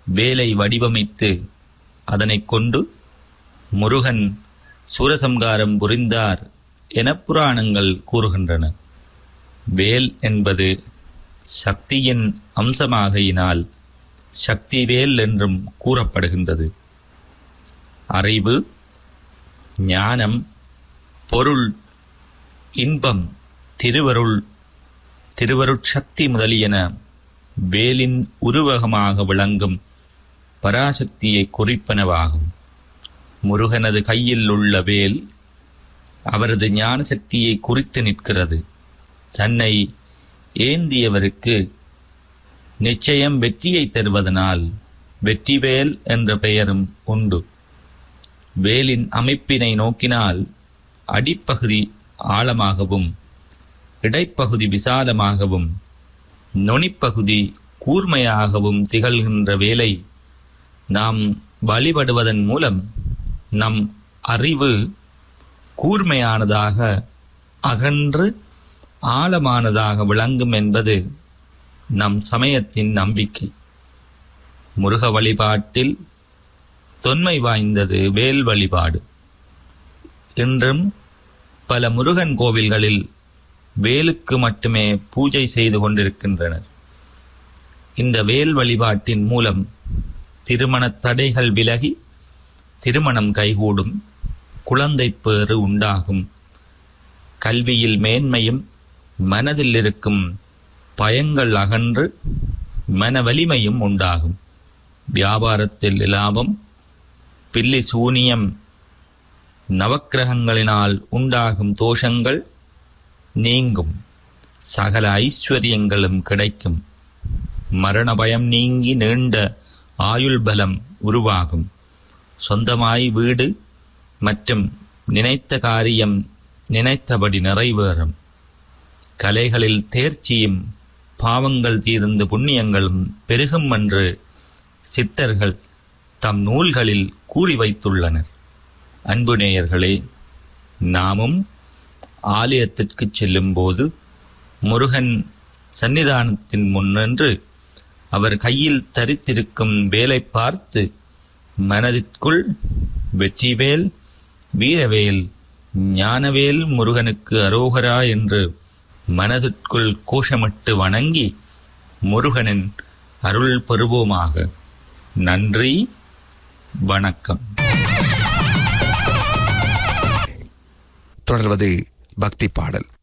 வேலை வடிவமைத்து அதனைக் கொண்டு முருகன் சூரசம்காரம் புரிந்தார் என புராணங்கள் கூறுகின்றன வேல் என்பது சக்தியின் அம்சமாகையினால் சக்தி வேல் என்றும் கூறப்படுகின்றது அறிவு ஞானம் பொருள் இன்பம் திருவருள் திருவருட்சக்தி முதலியன வேலின் உருவகமாக விளங்கும் பராசக்தியை குறிப்பனவாகும் முருகனது கையில் உள்ள வேல் அவரது ஞான சக்தியை குறித்து நிற்கிறது தன்னை ஏந்தியவருக்கு நிச்சயம் வெற்றியை தருவதனால் வெற்றிவேல் என்ற பெயரும் உண்டு வேலின் அமைப்பினை நோக்கினால் அடிப்பகுதி ஆழமாகவும் இடைப்பகுதி விசாலமாகவும் நுனிப்பகுதி கூர்மையாகவும் திகழ்கின்ற வேலை நாம் வழிபடுவதன் மூலம் நம் அறிவு கூர்மையானதாக அகன்று ஆழமானதாக விளங்கும் என்பது நம் சமயத்தின் நம்பிக்கை முருக வழிபாட்டில் தொன்மை வாய்ந்தது வேல் வழிபாடு இன்றும் பல முருகன் கோவில்களில் வேலுக்கு மட்டுமே பூஜை செய்து கொண்டிருக்கின்றனர் இந்த வேல் வழிபாட்டின் மூலம் திருமணத் தடைகள் விலகி திருமணம் கைகூடும் குழந்தைப் பேறு உண்டாகும் கல்வியில் மேன்மையும் மனதில் இருக்கும் பயங்கள் அகன்று மன வலிமையும் உண்டாகும் வியாபாரத்தில் லாபம் பில்லி சூனியம் நவக்கிரகங்களினால் உண்டாகும் தோஷங்கள் நீங்கும் சகல ஐஸ்வர்யங்களும் கிடைக்கும் மரண பயம் நீங்கி நீண்ட ஆயுள் பலம் உருவாகும் சொந்தமாய் வீடு மற்றும் நினைத்த காரியம் நினைத்தபடி நிறைவேறும் கலைகளில் தேர்ச்சியும் பாவங்கள் தீர்ந்து புண்ணியங்களும் பெருகும் என்று சித்தர்கள் தம் நூல்களில் கூறி வைத்துள்ளனர் அன்பு நேயர்களே நாமும் ஆலயத்திற்கு செல்லும்போது முருகன் சன்னிதானத்தின் முன்னின்று அவர் கையில் தரித்திருக்கும் வேலை பார்த்து மனதிற்குள் வெற்றிவேல் வீரவேல் ஞானவேல் முருகனுக்கு அரோகரா என்று மனதிற்குள் கோஷமிட்டு வணங்கி முருகனின் அருள் பெறுவோமாக நன்றி வணக்கம் தொடர்வது பக்தி பாடல்